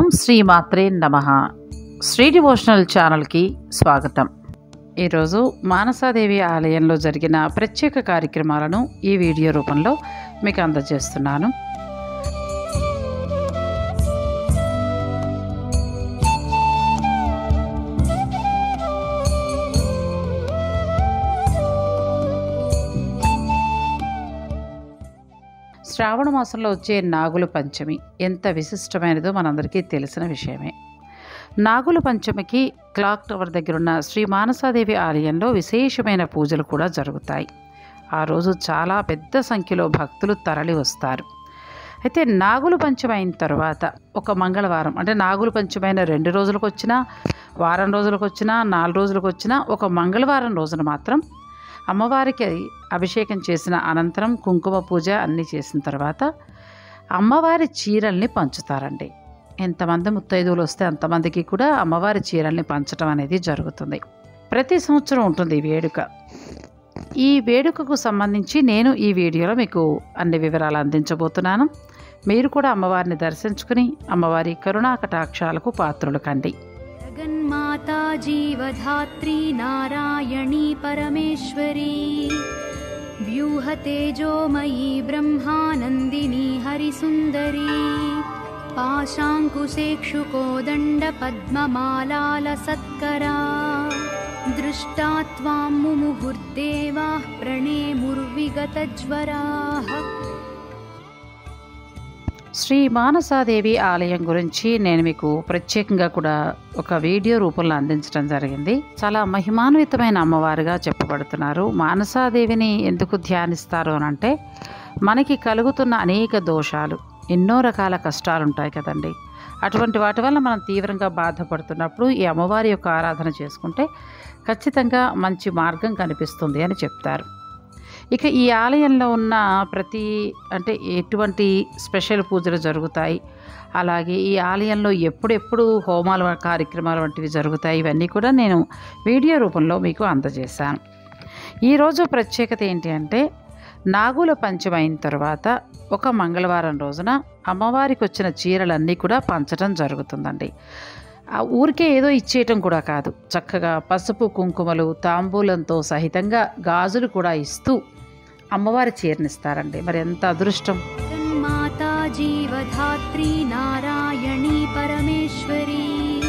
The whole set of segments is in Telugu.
ఓం శ్రీ మాత్రే నమ శ్రీ డివోషనల్ ఛానల్కి స్వాగతం ఈరోజు మానసాదేవి ఆలయంలో జరిగిన ప్రత్యేక కార్యక్రమాలను ఈ వీడియో రూపంలో మీకు అందజేస్తున్నాను శ్రావణ మాసంలో వచ్చే నాగుల పంచమి ఎంత విశిష్టమైనదో మనందరికీ తెలిసిన విషయమే నాగుల పంచమికి క్లాక్ టవర్ దగ్గర ఉన్న శ్రీ మానసాదేవి ఆలయంలో విశేషమైన పూజలు కూడా జరుగుతాయి ఆ రోజు చాలా పెద్ద సంఖ్యలో భక్తులు తరలి వస్తారు అయితే నాగుల పంచమి అయిన తర్వాత ఒక మంగళవారం అంటే నాగుల పంచమైన రెండు రోజులకు వచ్చినా వారం రోజులకు వచ్చినా నాలుగు రోజులకు వచ్చినా ఒక మంగళవారం రోజున మాత్రం అమ్మవారికి అభిషేకం చేసిన అనంతరం కుంకుమ పూజ అన్నీ చేసిన తర్వాత అమ్మవారి చీరల్ని పంచుతారండి ఎంతమంది ముత్తైదువులు వస్తే అంతమందికి కూడా అమ్మవారి చీరల్ని పంచడం అనేది జరుగుతుంది ప్రతి సంవత్సరం ఉంటుంది ఈ వేడుక ఈ వేడుకకు సంబంధించి నేను ఈ వీడియోలో మీకు అన్ని వివరాలు అందించబోతున్నాను మీరు కూడా అమ్మవారిని దర్శించుకుని అమ్మవారి కరుణా కటాక్షాలకు పాత్రులు కండి जगन्माता जीवधात्री नारायणी परमेश्वरी व्यूहतेजोमयी ब्रह्मानन्दिनी हरिसुन्दरी पाशाङ्कुशेक्षुकोदण्डपद्ममालालसत्करा दृष्टा त्वां मुमुहुर्देवाः प्रणेमुर्विगतज्वराः శ్రీ మానసాదేవి ఆలయం గురించి నేను మీకు ప్రత్యేకంగా కూడా ఒక వీడియో రూపంలో అందించడం జరిగింది చాలా మహిమాన్వితమైన అమ్మవారుగా చెప్పబడుతున్నారు మానసాదేవిని ఎందుకు ధ్యానిస్తారు అని అంటే మనకి కలుగుతున్న అనేక దోషాలు ఎన్నో రకాల కష్టాలు ఉంటాయి కదండి అటువంటి వాటి వల్ల మనం తీవ్రంగా బాధపడుతున్నప్పుడు ఈ అమ్మవారి యొక్క ఆరాధన చేసుకుంటే ఖచ్చితంగా మంచి మార్గం కనిపిస్తుంది అని చెప్తారు ఇక ఈ ఆలయంలో ఉన్న ప్రతి అంటే ఎటువంటి స్పెషల్ పూజలు జరుగుతాయి అలాగే ఈ ఆలయంలో ఎప్పుడెప్పుడు హోమాలు కార్యక్రమాలు వంటివి జరుగుతాయి ఇవన్నీ కూడా నేను వీడియో రూపంలో మీకు అందజేశాను ఈరోజు ప్రత్యేకత ఏంటి అంటే నాగుల పంచమి అయిన తర్వాత ఒక మంగళవారం రోజున అమ్మవారికి వచ్చిన చీరలన్నీ కూడా పంచడం జరుగుతుందండి ఆ ఊరికే ఏదో ఇచ్చేయటం కూడా కాదు చక్కగా పసుపు కుంకుమలు తాంబూలంతో సహితంగా గాజులు కూడా ఇస్తూ అమ్మవారి చీరనిస్తారండి మరి ఎంత అదృష్టం जगन्माता जीवधात्री नारायणी परमेश्वरी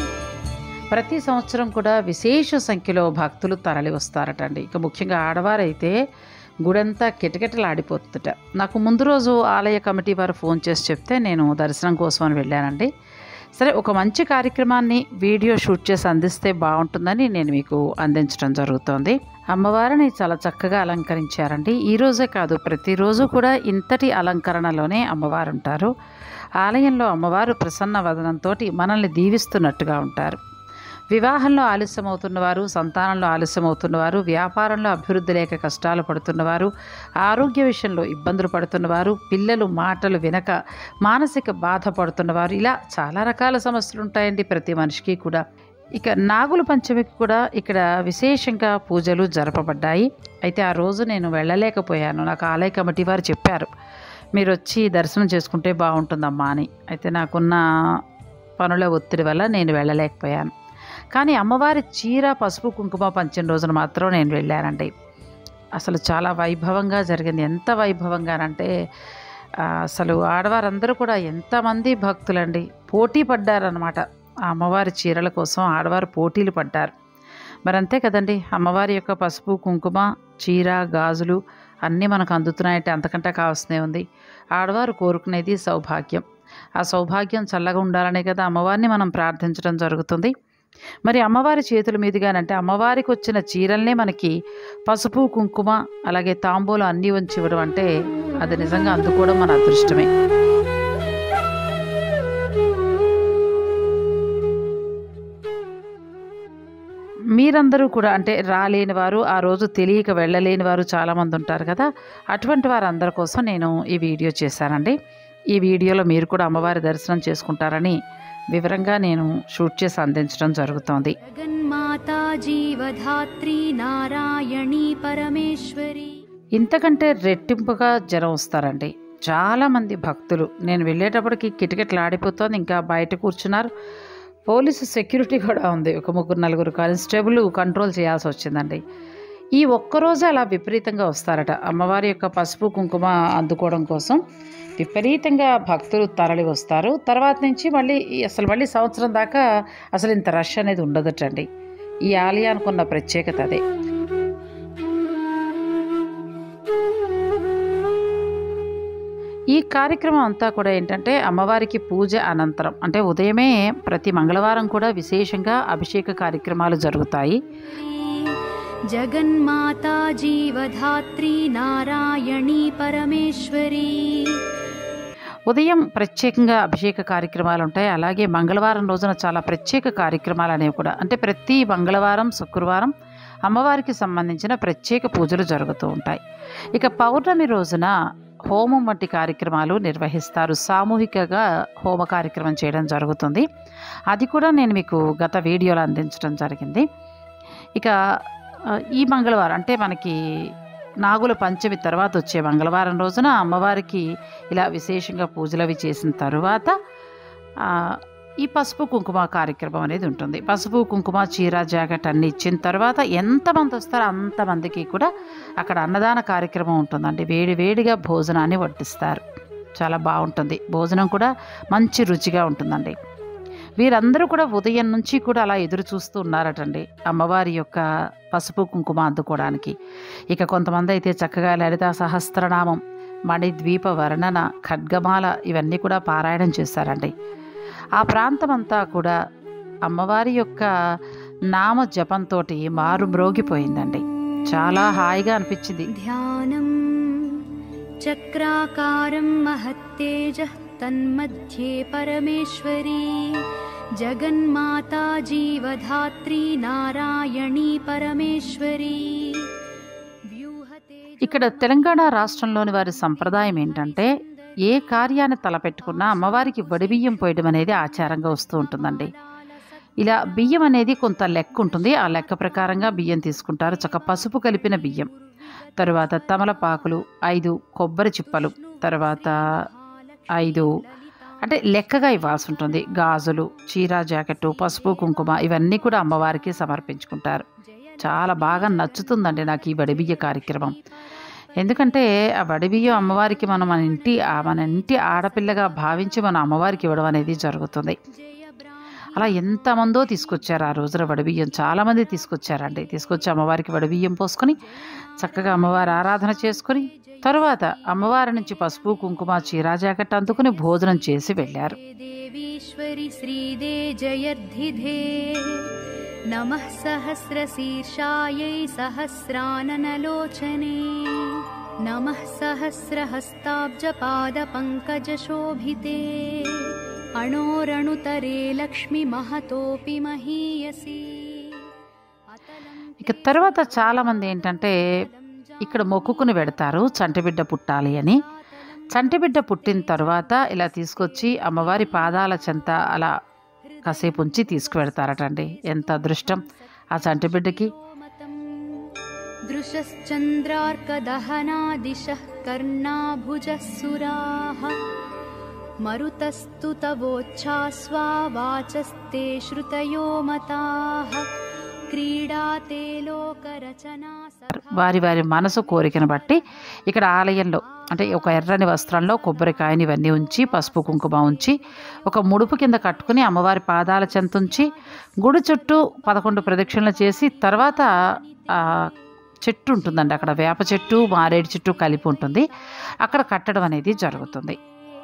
ప్రతి సంవత్సరం కూడా విశేష సంఖ్యలో భక్తులు తరలి వస్తారటండి ఇక ముఖ్యంగా ఆడవారైతే గుడంతా కిటకిటలాడిపోతుందట నాకు ముందు రోజు ఆలయ కమిటీ వారు ఫోన్ చేసి చెప్తే నేను దర్శనం కోసం అని వెళ్ళానండి సరే ఒక మంచి కార్యక్రమాన్ని వీడియో షూట్ చేసి అందిస్తే బాగుంటుందని నేను మీకు అందించడం జరుగుతోంది అమ్మవారిని చాలా చక్కగా అలంకరించారండి ఈ రోజే కాదు ప్రతిరోజు కూడా ఇంతటి అలంకరణలోనే అమ్మవారు ఉంటారు ఆలయంలో అమ్మవారు ప్రసన్న వదనంతో మనల్ని దీవిస్తున్నట్టుగా ఉంటారు వివాహంలో ఆలస్యమవుతున్నవారు సంతానంలో ఆలస్యమవుతున్నవారు వ్యాపారంలో అభివృద్ధి లేక కష్టాలు పడుతున్నవారు ఆరోగ్య విషయంలో ఇబ్బందులు పడుతున్నవారు పిల్లలు మాటలు వినక మానసిక బాధ పడుతున్నవారు ఇలా చాలా రకాల సమస్యలు ఉంటాయండి ప్రతి మనిషికి కూడా ఇక నాగుల పంచమికి కూడా ఇక్కడ విశేషంగా పూజలు జరపబడ్డాయి అయితే ఆ రోజు నేను వెళ్ళలేకపోయాను నాకు ఆలయ కమిటీ వారు చెప్పారు మీరు వచ్చి దర్శనం చేసుకుంటే బాగుంటుందమ్మా అని అయితే నాకున్న పనుల ఒత్తిడి వల్ల నేను వెళ్ళలేకపోయాను కానీ అమ్మవారి చీర పసుపు కుంకుమ పంచిన రోజున మాత్రం నేను వెళ్ళానండి అసలు చాలా వైభవంగా జరిగింది ఎంత వైభవంగానంటే ఆ, అసలు ఆడవారందరూ కూడా ఎంతమంది భక్తులండి పోటీ పడ్డారనమాట ఆ అమ్మవారి చీరల కోసం ఆడవారు పోటీలు పడ్డారు మరి అంతే కదండి అమ్మవారి యొక్క పసుపు కుంకుమ చీర గాజులు అన్నీ మనకు అందుతున్నాయంటే అంతకంటే కావాల్సినే ఉంది ఆడవారు కోరుకునేది సౌభాగ్యం ఆ సౌభాగ్యం చల్లగా ఉండాలనే కదా అమ్మవారిని మనం ప్రార్థించడం జరుగుతుంది మరి అమ్మవారి చేతుల మీదుగానంటే అమ్మవారికి వచ్చిన చీరల్నే మనకి పసుపు కుంకుమ అలాగే తాంబూలం అన్నీ ఉంచి ఇవ్వడం అంటే అది నిజంగా అందుకోవడం మన అదృష్టమే మీరందరూ కూడా అంటే రాలేని వారు ఆ రోజు తెలియక వెళ్ళలేని వారు చాలామంది ఉంటారు కదా అటువంటి వారందరి కోసం నేను ఈ వీడియో చేశానండి ఈ వీడియోలో మీరు కూడా అమ్మవారి దర్శనం చేసుకుంటారని వివరంగా నేను షూట్ చేసి అందించడం జరుగుతోంది जगन्माता जीवधात्री नारायणी परमेश्वरी ఇంతకంటే రెట్టింపుగా జనం వస్తారండి చాలామంది భక్తులు నేను వెళ్ళేటప్పటికి కిటకిటలు ఆడిపోతుంది ఇంకా బయట కూర్చున్నారు పోలీసు సెక్యూరిటీ కూడా ఉంది ఒక ముగ్గురు నలుగురు కానిస్టేబుల్ కంట్రోల్ చేయాల్సి వచ్చిందండి ఈ ఒక్కరోజు అలా విపరీతంగా వస్తారట అమ్మవారి యొక్క పసుపు కుంకుమ అందుకోవడం కోసం విపరీతంగా భక్తులు తరలి వస్తారు తర్వాత నుంచి మళ్ళీ ఈ- అసలు మళ్ళీ సంవత్సరం దాకా అసలు ఇంత రష్ అనేది ఉండదటండి ఈ ఆలయానికి ఉన్న ప్రత్యేకత అదే ఈ కార్యక్రమం అంతా కూడా ఏంటంటే అమ్మవారికి పూజ అనంతరం అంటే ఉదయమే ప్రతి మంగళవారం కూడా విశేషంగా అభిషేక కార్యక్రమాలు జరుగుతాయి जगन्माता जीवधात्री नारायणी परमेश्वरी ఉదయం ప్రత్యేకంగా అభిషేక కార్యక్రమాలు ఉంటాయి అలాగే మంగళవారం రోజున చాలా ప్రత్యేక కార్యక్రమాలు అనేవి కూడా అంటే ప్రతి మంగళవారం శుక్రవారం అమ్మవారికి సంబంధించిన ప్రత్యేక పూజలు జరుగుతూ ఉంటాయి ఇక పౌర్ణమి రోజున హోమం వంటి కార్యక్రమాలు నిర్వహిస్తారు సామూహికంగా హోమ కార్యక్రమం చేయడం జరుగుతుంది అది కూడా నేను మీకు గత వీడియోలో అందించడం జరిగింది ఇక ఆ, ఈ మంగళవారం అంటే మనకి నాగుల పంచమి తర్వాత వచ్చే మంగళవారం రోజున అమ్మవారికి ఇలా విశేషంగా పూజలు అవి చేసిన తరువాత ఆ, ఈ పసుపు కుంకుమ కార్యక్రమం అనేది ఉంటుంది పసుపు కుంకుమ చీర జాకెట్ అన్ని ఇచ్చిన తర్వాత ఎంతమంది వస్తారో అంతమందికి కూడా అక్కడ అన్నదాన కార్యక్రమం ఉంటుందండి వేడి వేడిగా భోజనాన్ని వడ్డిస్తారు చాలా బాగుంటుంది భోజనం కూడా మంచి రుచిగా ఉంటుందండి వీరందరూ కూడా ఉదయం నుంచి కూడా అలా ఎదురు చూస్తూ ఉన్నారటండి అమ్మవారి యొక్క పసుపు కుంకుమ అందుకోవడానికి ఇక కొంతమంది అయితే చక్కగా లలితా సహస్రనామం మణిద్వీప వర్ణన ఖడ్గమాల ఇవన్నీ కూడా పారాయణం చేశారండి ఆ ప్రాంతం అంతా కూడా అమ్మవారి యొక్క నామ జపంతో మారు మ్రోగిపోయిందండి చాలా హాయిగా అనిపించింది ध्यानं चक्राकारं महत्तेजः तन्मध्ये परमेश्वरी जगन्माता जीवधात्री नारायणी परमेश्वरी व्यूहते ఇక్కడ తెలంగాణ రాష్ట్రంలోని వారి సంప్రదాయం ఏంటంటే ఏ కార్యాన్ని తలపెట్టుకున్నా అమ్మవారికి వడిబియ్యం పోయడం అనేది ఆచారంగా వస్తూ ఉంటుందండి ఇలా బియ్యం అనేది కొంత లెక్క ఉంటుంది ఆ లెక్క ప్రకారంగా బియ్యం తీసుకుంటారు చక్క పసుపు కలిపిన బియ్యం తరువాత తమలపాకులు ఐదు కొబ్బరి చిప్పలు తర్వాత ఐదు అంటే లెక్కగా ఇవ్వాల్సి ఉంటుంది గాజులు చీర జాకెట్టు పసుపు కుంకుమ ఇవన్నీ కూడా అమ్మవారికి సమర్పించుకుంటారు చాలా బాగా నచ్చుతుందండి నాకు ఈ వడిబియ్య కార్యక్రమం ఎందుకంటే ఆ వడిబియ్యం అమ్మవారికి మనం మన ఇంటి ఆ మన ఇంటి ఆడపిల్లగా భావించి మన అమ్మవారికి ఇవ్వడం అనేది జరుగుతుంది అలా ఎంతమందో తీసుకొచ్చారు ఆ రోజున వడిబియ్యం చాలామంది తీసుకొచ్చారండి తీసుకొచ్చి అమ్మవారికి వడిబియ్యం పోసుకొని చక్కగా అమ్మవారి ఆరాధన చేసుకొని తరువాత అమ్మవారి నుంచి పసుపు కుంకుమ చీరా జాకెట్ అందుకుని భోజనం చేసి వెళ్ళారు देवीश्वरि श्रीदे जयर्धिधे नमः सहस्रशीर्षायै सहस्राननलोचने नमः सहस्रहस्ताब्जपादपङ्कजशोभिते अणोरणुतरे लक्ष्मीमहतोऽपि महीयसी ఇక తర్వాత చాలామంది ఏంటంటే ఇక్కడ మొక్కుకుని పెడతారు చంటిబిడ్డ పుట్టాలి అని చంటిబిడ్డ పుట్టిన తర్వాత ఇలా తీసుకొచ్చి అమ్మవారి పాదాల చెంత అలా కాసేపు ఉంచి తీసుకువెడతారటండి ఎంత అదృష్టం ఆ చంటిబిడ్డకి दृशश्चन्द्रार्कदहनादिशः कर्णाभुजः सुराः मरुतस्तु तवोच्छास्वा वाचस्ते श्रुतयो मताः क्रीडा ते लोकरचना వారి వారి మనసు కోరికను బట్టి ఇక్కడ ఆలయంలో అంటే ఒక ఎర్రని వస్త్రంలో కొబ్బరికాయని ఇవన్నీ ఉంచి పసుపు కుంకుమ ఉంచి ఒక ముడుపు కింద కట్టుకుని అమ్మవారి పాదాల చెంత ఉంచి గుడి చుట్టూ పదకొండు ప్రదక్షిణలు చేసి తర్వాత ఆ చెట్టు ఉంటుందండి అక్కడ వేప చెట్టు మారేడు చెట్టు కలిపి ఉంటుంది అక్కడ కట్టడం అనేది జరుగుతుంది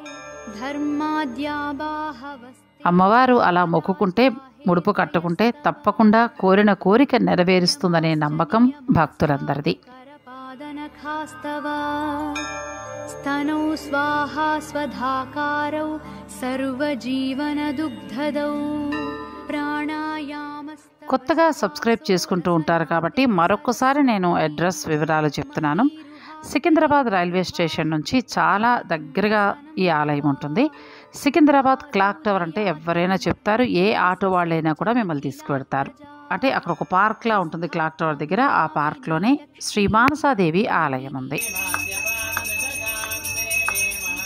धर्माद्याबाहवस्ते అమ్మవారు అలా మొక్కుకుంటే ముడుపు కట్టుకుంటే తప్పకుండా కోరిన కోరిక నెరవేరుస్తుందనే నమ్మకం భక్తులందరిది करपादनखास्तव स्तनौ स्वाहा स्वधाकारौ सर्वजीवनदुग्धदौ प्राणायामस्त కొత్తగా సబ్స్క్రైబ్ చేసుకుంటూ ఉంటారు కాబట్టి మరొకసారి నేను అడ్రస్ వివరాలు చెప్తున్నాను సికింద్రాబాద్ రైల్వే స్టేషన్ నుంచి చాలా దగ్గరగా ఈ ఆలయం ఉంటుంది సికింద్రాబాద్ క్లాక్ టవర్ అంటే ఎవరైనా చెప్తారు ఏ ఆటో వాళ్ళైనా కూడా మిమ్మల్ని తీసుకువెడతారు అంటే అక్కడ ఒక పార్క్లా ఉంటుంది క్లాక్ టవర్ దగ్గర ఆ పార్క్లోనే శ్రీ మానసాదేవి ఆలయం ఉంది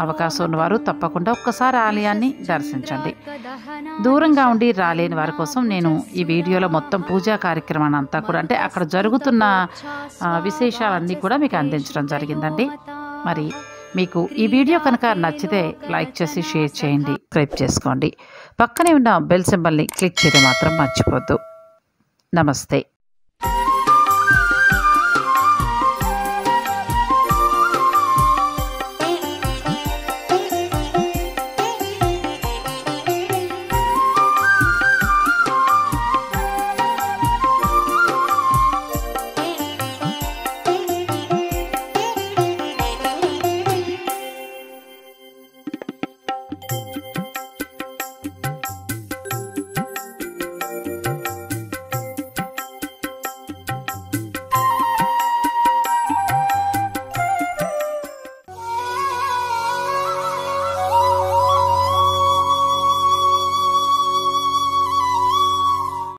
అవకాశం ఉన్నవారు తప్పకుండా ఒక్కసారి ఆలయాన్ని దర్శించండి దూరంగా ఉండి రాలేని వారి కోసం నేను ఈ వీడియోలో మొత్తం పూజా కార్యక్రమాన్ని అంతా కూడా అంటే అక్కడ జరుగుతున్న ఆ, విశేషాలన్నీ కూడా మీకు అందించడం జరిగిందండి మరి మీకు ఈ వీడియో కనుక నచ్చితే లైక్ చేసి షేర్ చేయండి సబ్స్క్రైబ్ చేసుకోండి పక్కనే ఉన్న బెల్ సింబల్ని క్లిక్ చేయడం మాత్రం మర్చిపోద్దు నమస్తే